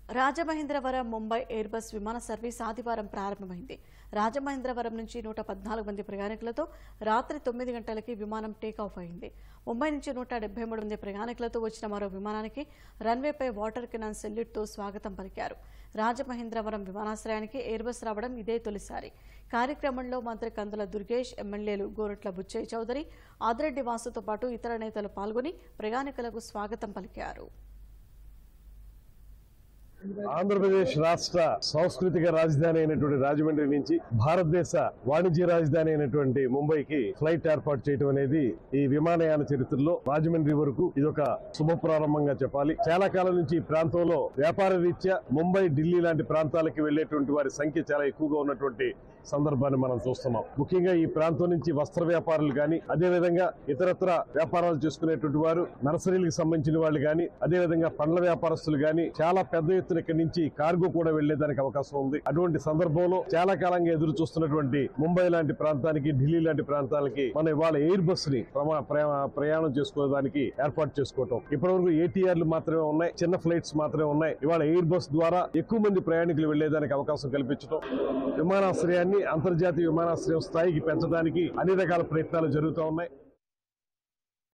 Rajamahendravaram Mumbai Airbus విమాన service ఆదివారం ప్రారంభమైంది రాజమహేంద్రవరం నుంచి నూట పద్నాలుగు మంది ప్రయాణికులతో రాత్రి తొమ్మిది గంటలకి విమానం టేకాఫ్ అయింది ముంబై నుంచి నూట డెబ్బై మూడు మంది ప్రయాణికులతో వచ్చిన మరో విమానానికి రన్వేపై వాటర్ కెనాన్ సెల్యూట్తో స్వాగతం పలికారు రాజమహేంద్రవరం విమానాశ్రయానికి ఎయిర్ బస్ రావడం ఇదే తొలిసారి కార్యక్రమంలో మంత్రి కందుల దుర్గేష్ ఎమ్మెల్యేలు గోరట్ల బుచ్చయ్య చౌదరి ఆదిరెడ్డి వాసుతో పాటు ఇతర నేతలు పాల్గొని ప్రయాణికులకు స్వాగతం పలికారు ఆంధ్రప్రదేశ్ రాష్ట్ర సాంస్కృతిక రాజధాని అయినటువంటి రాజమండ్రి నుంచి భారతదేశ వాణిజ్య రాజధాని అయినటువంటి ముంబైకి ఫ్లైట్ ఏర్పాటు చేయడం అనేది ఈ విమానయాన చరిత్రలో రాజమండ్రి వరకు ఇది ఒక శుభ ప్రారంభంగా చెప్పాలి చాలా కాలం నుంచి ఈ ప్రాంతంలో వ్యాపార రీత్యా ముంబై ఢిల్లీ లాంటి ప్రాంతాలకి వెళ్లేటువంటి వారి సంఖ్య చాలా ఎక్కువగా ఉన్నటువంటి సందర్భాన్ని మనం చూస్తున్నాం ముఖ్యంగా ఈ ప్రాంతం నుంచి వస్త్ర వ్యాపారులు కానీ అదేవిధంగా ఇతరత్ర వ్యాపారాలు చేసుకునేటువంటి వారు నర్సరీలకు సంబంధించిన వాళ్ళు కానీ అదేవిధంగా పండ్ల వ్యాపారస్తులు కానీ చాలా పెద్ద ఎత్తున ఇక్కడి నుంచి కార్గో కూడా వెళ్లేదానికి అవకాశం ఉంది అటువంటి సందర్భంలో చాలా కాలంగా ఎదురు చూస్తున్నటువంటి ముంబై లాంటి ప్రాంతానికి ఢిల్లీ లాంటి ప్రాంతాలకి మనం ఇవాళ ఎయిర్ బస్ ని ప్రమా- ప్రయా- ప్రయాణం చేసుకోవడానికి ఏర్పాటు చేసుకోవటం ఇప్పటివరకు ఏటీఆర్లు మాత్రమే ఉన్నాయి చిన్న ఫ్లైట్స్ మాత్రమే ఉన్నాయి ఇవాళ ఎయిర్ బస్ ద్వారా ఎక్కువ మంది ప్రయాణికులు వెళ్లేదానికి అవకాశం కల్పించడం విమానాశ్రయాన్ని అంతర్జాతీయ విమానాశ్రయం స్థాయికి పెంచడానికి అన్ని రకాల ప్రయత్నాలు జరుగుతూ ఉన్నాయి